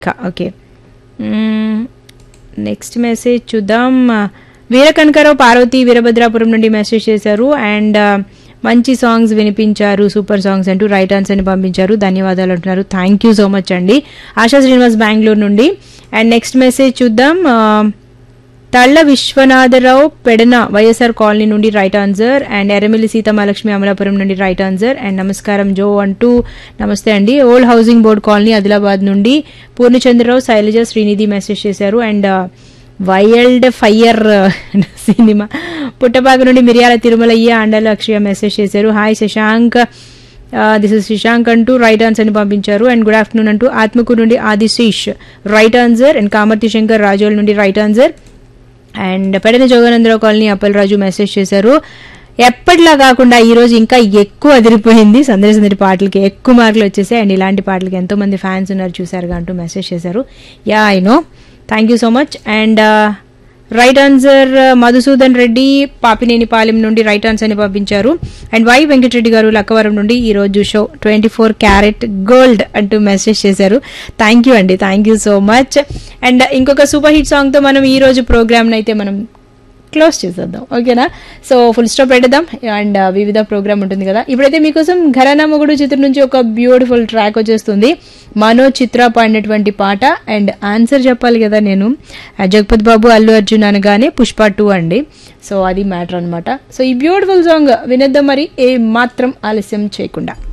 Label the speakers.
Speaker 1: okay next message చూద్దాం వీర కనకరావు పార్వతి వీరభద్రాపురం నుండి message చేశారు అండ్ మంచి సాంగ్స్ వినిపించారు సూపర్ సాంగ్స్ అంటూ రైట్ ఆన్సర్ అని పంపించారు ధన్యవాదాలు అంటున్నారు థ్యాంక్ యూ సో మచ్ అండి ఆశా శ్రీనివాస్ బెంగళూరు నుండి అండ్ నెక్స్ట్ మెసేజ్ చూద్దాం ఆ, తళ్ళ విశ్వనాథరావు పెడన వైఎస్ఆర్ కాలనీ నుండి right answer and Erramilli Seethamahalakshmi Amalapuram నుండి రైట్ ఆన్సర్ అండ్ నమస్కారం జో అంటూ నమస్తే అండి old housing board colony Adilabad నుండి పూర్ణచంద్రరావు శైలజ శ్రీనిధి మెసేజ్ చేశారు and wild fire cinema Puttapaka నుండి మిరియాల తిరుమలయ్య అండల అక్షయ మెసేజ్ చేశారు hi Shashank this is Shashank అంటూ రైట్ ఆన్సర్ అని పంపించారు అండ్ గుడ్ ఆఫ్టర్నూన్ అంటూ ఆత్మకూరు నుండి Adisheesh right answer and Kamarthi Shankar Razole నుండి right answer and Pedana Joganandarao colony Appalaraju message చేశారు ఎప్పటిలా కాకుండా ఈ రోజు ఇంకా ఎక్కువ అదిరిపోయింది సందడి సందడి పాటలకి ఎక్కువ మార్కులు వచ్చేసాయి అండ్ ఇలాంటి పాటలకి ఎంతో మంది ఫ్యాన్స్ ఉన్నారు చూసారుగా అంటూ మెసేజ్ చేశారు yeah I know thank you so much and right answer Madhusudan Reddy Papineni Palem నుండి రైట్ ఆన్సర్ అని పంపించారు అండ్ వై వెంకటరెడ్డి గారు లక్కవరం నుండి ఈ రోజు show twenty four carat gold అంటూ మెసేజ్ చేశారు థ్యాంక్ యూ అండి thank you so much and ఇంకొక సూపర్ హిట్ సాంగ్తో మనం ఈ రోజు ప్రోగ్రామ్ని అయితే మనం క్లోజ్ చేసేద్దాం ఓకేనా సో ఫుల్ స్టాప్ పెట్టేద్దాం అండ్ వివిధ ప్రోగ్రామ్ ఉంటుంది కదా ఇప్పుడైతే మీకోసం ఘరానా మొగుడు చిత్రం నుంచి ఒక బ్యూటిఫుల్ ట్రాక్ వచ్చేస్తుంది మనో చిత్ర పాడినటువంటి పాట అండ్ ఆన్సర్ చెప్పాలి కదా నేను ఆ, జగపతి బాబు అల్లు అర్జున్ అనగానే పుష్ప టూ అండి సో అది మ్యాటర్ అనమాట సో ఈ బ్యూటిఫుల్ సాంగ్ వినేద్దాం మరి ఏ మాత్రం ఆలస్యం చేయకుండా